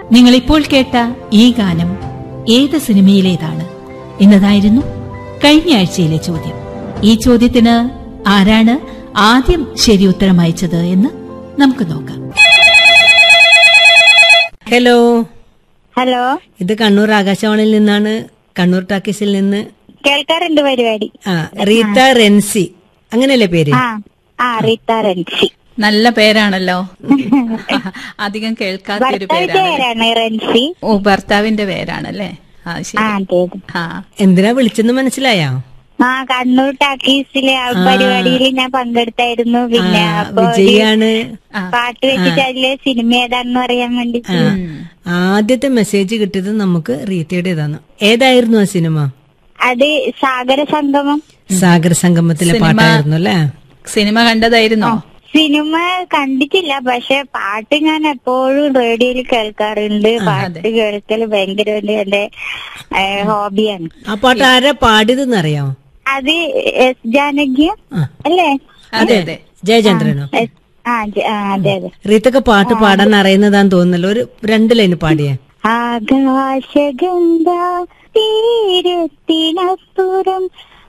നിങ്ങളിപ്പോൾ കേട്ട ഈ ഗാനം ഏത് സിനിമയിലേതാണ് എന്നതായിരുന്നു കഴിഞ്ഞ ആഴ്ചയിലെ ചോദ്യം ഈ ചോദ്യത്തിന് ആരാണ് ആദ്യം ശരി ഉത്തരം അയച്ചത് എന്ന് നമുക്ക് നോക്കാം ഹലോ ഹലോ ഇത് കണ്ണൂർ ആകാശവാണിയിൽ നിന്നാണ് കണ്ണൂർ ടാക്കീസിൽ നിന്ന് കേൾക്കാറുണ്ട് പരിപാടി ആ റീത്ത റെൻസി അങ്ങനെയല്ലേ പേര് ആ ആ റീത്ത റൻസി നല്ല പേരാണല്ലോ അധികം കേൾക്കാത്ത ഒരു ഭർത്താവിന്റെ പേരാണ് പേരാണ് റൻസി ഓ ഭർത്താവിന്റെ പേരാണല്ലേ ആ ആ ശരി അതെ അതെ ആ എന്തിനാ വിളിച്ചെന്ന് മനസ്സിലായോ ആ കണ്ണൂർ ടാക്കീസിലെ ആ പരിപാടിയിൽ ഞാൻ പങ്കെടുത്തായിരുന്നു പിന്നെ ആ, അപ്പൊ ഒരു വിജയാണ് പാട്ട് വെച്ചിട്ട് അതിലെ സിനിമ ഏതാണെന്ന് അറിയാൻ വേണ്ടി ആ, ആദ്യത്തെ മെസ്സേജ് കിട്ടിയത് നമുക്ക് റീത്തയുടേതാണ് ഏതായിരുന്നു ആ സിനിമ അത് സാഗര സംഗമം സാഗര സംഗമത്തിലെ പാട്ടായിരുന്നു അല്ലേ സിനിമ കണ്ടതായിരുന്നോ സിനിമ കണ്ടിട്ടില്ല പക്ഷെ പാട്ട് ഞാൻ എപ്പോഴും റേഡിയോയിൽ കേൾക്കാറുണ്ട് പാട്ട് കേൾക്കൽ ഭയങ്കര ഒരു എന്റെ ഹോബിയാണ് ആ പാട്ട് ആരാ പാടിയതെന്ന് അറിയാമോ അത് എസ് ജാനകി ആ. അല്ലേ അതെ അതെ ജയചന്ദ്രനോ എസ്- ആ ജ- ആ, അതെ അതെ റീത്തൊക്കെ പാട്ട് പാടാൻ അറിയുന്നതാന്ന് തോന്നുന്നല്ലോ ഒരു രണ്ട് ലൈന് പാടിയേ ആകാശഗംഗ തീരത്തിനപ്പുറം